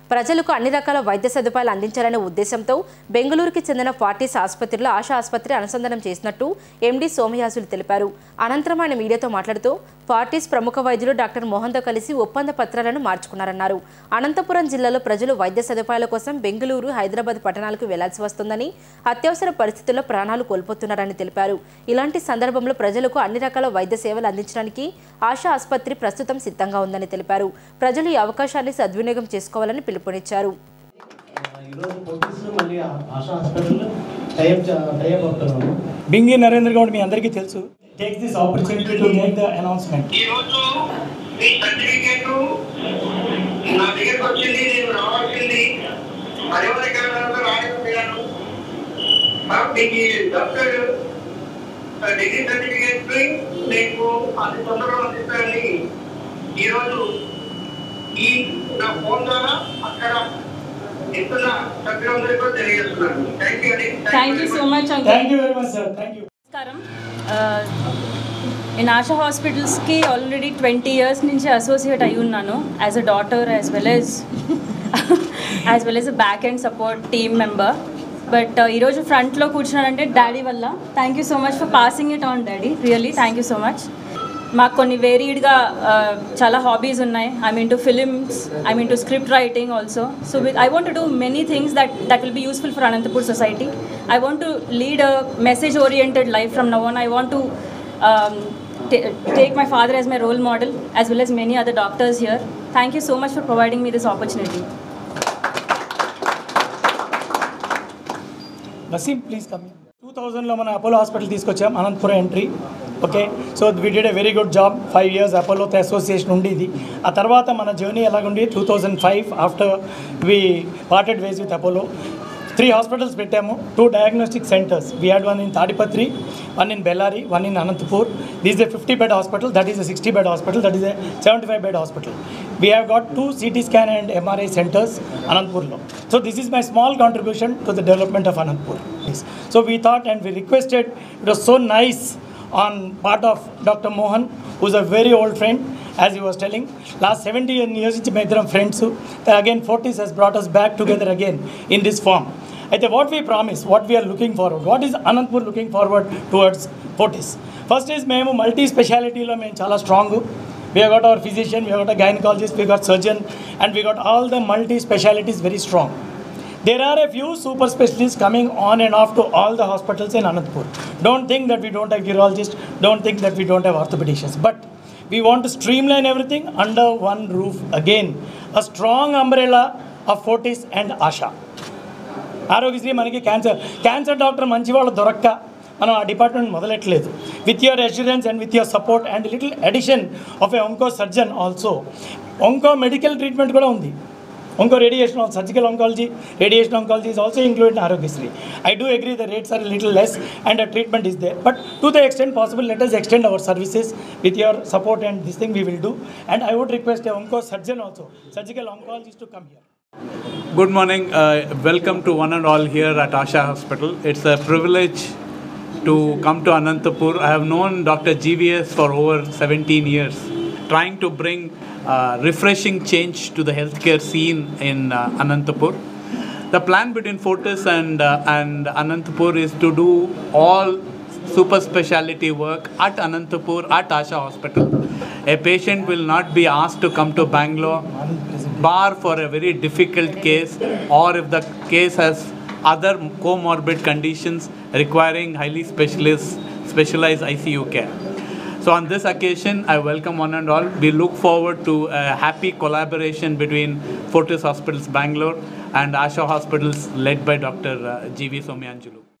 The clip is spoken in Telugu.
ప్రజలకు అన్ని రకాల వైద్య సదుపాయాలు అందించాలనే ఉద్దేశంతో బెంగళూరుకి చెందిన ఫార్టీస్ ఆసుపత్రిలో ఆశా ఆసుపత్రి అనుసంధానం చేసినట్టు ఎండీ సోమయాజులు తెలిపారు అనంతరం ఆయన మీడియాతో మాట్లాడుతూ ఫార్టీస్ ప్రముఖ వైద్యులు డాక్టర్ మోహన్తో కలిసి ఒప్పంద పత్రాలను మార్చుకున్నారన్నారు అనంతపురం జిల్లాలో ప్రజలు వైద్య సదుపాయాల కోసం బెంగళూరు హైదరాబాద్ పట్టణాలకు వెళ్లాల్సి వస్తుందని అత్యవసర పరిస్థితుల్లో ప్రాణాలు కోల్పోతున్నారని తెలిపారు ఇలాంటి సందర్భంలో ప్రజలకు అన్ని రకాల వైద్య సేవలు అందించడానికి ఆశా ఆసుపత్రి ప్రస్తుతం సిద్ధంగా ఉందని తెలిపారు ప్రజలు ఈ అవకాశాన్ని సద్వినియోగం చేసుకోవాలని పిలుపునిచ్చారు ఈరోజు పొద్దున్న మళ్ళీ ఆ- ఆశా హాస్పిటల్ టైప్ టైప్ అవుతున్నాము బింగి నరేంద్ర గౌడ్ మీ అందరికీ తెలుసు take this opportunity to make the announcement ఈరోజు మీ సర్టిఫికేట్ నా దగ్గరకు వచ్చింది నేను రావాల్సింది పర్యవరణ రాకపోయాను కాబట్టి ఈ డాక్టర్ డిగ్రీ సర్టిఫికేట్ మీకు అతి తొందరగా అందిస్తారని ఈరోజు ఈ నా ఫోన్ ద్వారా అక్కడ ఇస్తున్న సభ్యులందరికీ కూడా తెలియజేస్తున్నాను థ్యాంక్ యూ అండి thank you so much uncle thank you very much sir thank you నమస్కారం నేను ఆశా హాస్పిటల్స్కి ఆల్రెడీ ట్వంటీ ఇయర్స్ నుంచి అసోసియేట్ అయి ఉన్నాను as a daughter as well as as well as a back and support team member but ఈరోజు ఫ్రంట్లో కూర్చున్నానంటే డాడీ వల్ల thank you so much for passing it on daddy really thank you so much మాకు కొన్ని వేరీడ్గా చాలా హాబీస్ ఉన్నాయి I mean to films I mean to script writing also so with I want to do many things that that will be useful for Anantapur society I want to lead a message oriented life from now on I want to take my father as my role model as well as many other doctors here. Thank you so much for providing me this opportunity. Waseem please come two థౌజండ్లో మన అపోలో హాస్పిటల్ తీసుకొచ్చాం Anantapuram entry okay so we did a very good job five years అపోలోతో అసోసియేషన్ ఉండేది ఆ తర్వాత మన జర్నీ ఎలాగుండి two thousand five after we parted ways with Apollo three hospitals పెట్టాము two diagnostic centres we had one in Tadipatri one in Bellary one in Anantapur this a fifty bed hospital that is a sixty bed hospital that is a seventy five bed hospital we have got two city scan and MRI centres అనంతపూర్లో so this is my small contribution to the development of Anantapur so we thought and we requested it was so nice on part of Dr. Mohan, who's a very old friend, as he was telling. Last 70 years, it's my friends. Then again, Fortis has brought us back together again in this form. అయితే what we promise, what we are looking forward, what is Anantpur looking forward towards Fortis? First is మేము మల్టీ స్పెషాలిటీలో మేము చాలా strong we have got our physician, we have got a gynecologist, we got surgeon, and we got all the multi specialities very strong. There are a few super specialists coming on and off to all the hospitals in Anantapur. Don't think that we don't have urologists, don't think that we don't have orthopedicians. But we want to streamline everything under one roof again. A strong umbrella of Fortis and Asha. Aarogyasri మనకి క్యాన్సర్ క్యాన్సర్ డాక్టర్ మంచి వాళ్ళు దొరక్క మనం ఆ డిపార్ట్మెంట్ మొదలెట్టలేదు with your assurance and with your support and little addition of a onco surgeon also onco medical treatment కూడా ఉంది onco radiation surgical oncology radiation oncology is also included in Arogyasri. I do agree the rates are a little less and the treatment is there but to the extent possible let us extend our services with your support and this thing we will do and I would request a onco surgeon also surgical oncologist to come here. Good morning. Uh, welcome to one and all here at Asha Hospital. It's a privilege to come to Anantapur. I have known Dr. GVS for over 17 years, trying to bring uh, refreshing change to the healthcare scene in uh, Anantapur. The plan between Fortis and, uh, and Anantapur is to do all super speciality work at Anantapur at Asha Hospital. A patient will not be asked to come to Bangalore, bar for a very difficult case, or if the case has other comorbid conditions requiring highly specialist, specialized ICU care. So on this occasion, I welcome one and all. We look forward to a happy collaboration between Fortis Hospitals Bangalore and Asha Hospitals led by Dr. uh, G.V. Somyanjulu.